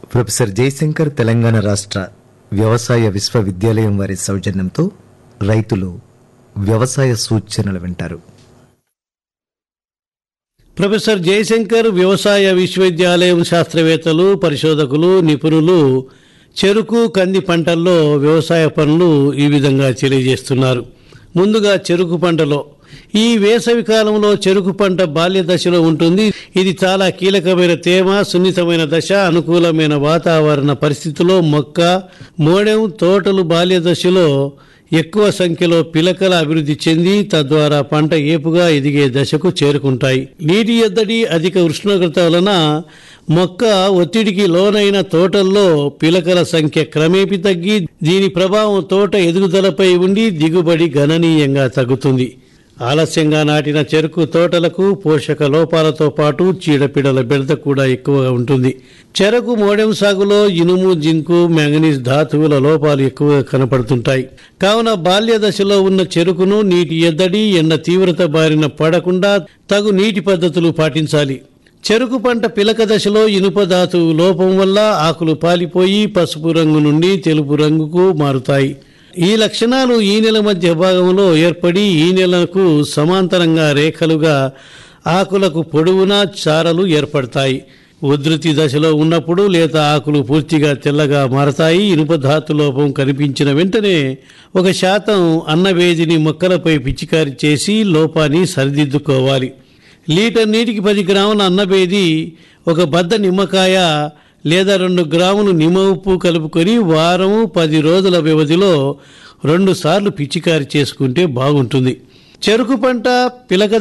professor Jayashankar Telangana రాష్ట్ర వ్యవసాయ విశ్వవిద్యాలయం వారి సౌజన్యంతో రైతులు వ్యవసాయ సూచనలు వింటారు ప్రొఫెసర్ జయశంకర్ వ్యవసాయ విశ్వవిద్యాలయం శాస్త్రవేత్తలు పరిశోధకులు నిపుణులు చెరుకు కంది పంటల్లో వ్యవసాయ పనులు ఈ విధంగా తెలియజేస్తున్నారు ముందుగా చెరుకు పంటలో ఈ వేసవి కాలంలో చెరుకు పంట బాల్య దశలో ఉంటుంది ఇది చాలా కీలకమైన తేమ సున్నితమైన దశ అనుకూలమైన వాతావరణ పరిస్థితుల్లో మొక్క మోడెం తోటలు బాల్య దశలో ఎక్కువ సంఖ్యలో పిలకల అభివృద్ధి చెంది తద్వారా పంట ఏపుగా ఎదిగే దశకు చేరుకుంటాయి నీటి ఎద్దడి అధిక ఉష్ణోగ్రత వలన మొక్క ఒత్తిడికి లోనైన తోటల్లో పిలకల సంఖ్య క్రమేపీ తగ్గి దీని ప్రభావం తోట ఎదుగుదలపై ఉండి దిగుబడి గణనీయంగా తగ్గుతుంది ఆలస్యంగా నాటిన చెరుకు తోటలకు పోషక లోపాలతో పాటు చీడపీడల బెడద కూడా ఎక్కువగా ఉంటుంది చెరకు మోడెం సాగులో ఇనుము జింకు మ్యాంగనీస్ ధాతువుల లోపాలు ఎక్కువగా కనపడుతుంటాయి కావున బాల్య దశలో ఉన్న చెరుకును నీటి ఎద్దడి ఎండ తీవ్రత బారిన పడకుండా తగు నీటి పద్ధతులు పాటించాలి చెరుకు పంట పిలక దశలో ఇనుప ధాతువు లోపం వల్ల ఆకులు పాలిపోయి పసుపు రంగు నుండి తెలుపు రంగుకు మారుతాయి ఈ లక్షణాలు ఈ నెల మధ్య భాగంలో ఏర్పడి ఈ నెలకు సమాంతరంగా రేఖలుగా ఆకులకు పొడవునా చారలు ఏర్పడతాయి ఉధృతి దశలో ఉన్నప్పుడు లేత ఆకులు పూర్తిగా తెల్లగా మారతాయి ఇనుప ధాతు లోపం కనిపించిన వెంటనే ఒక శాతం అన్నవేదిని మొక్కలపై పిచికారి చేసి లోపాన్ని సరిదిద్దుకోవాలి లీటర్ నీటికి పది గ్రాముల అన్నబేది ఒక బద్ద నిమ్మకాయ లేదా రెండు గ్రాములు నిమ్మ ఉప్పు కలుపుకొని వారము పది రోజుల వ్యవధిలో రెండు సార్లు పిచికారి చేసుకుంటే బాగుంటుంది చెరుకు పంట పిలక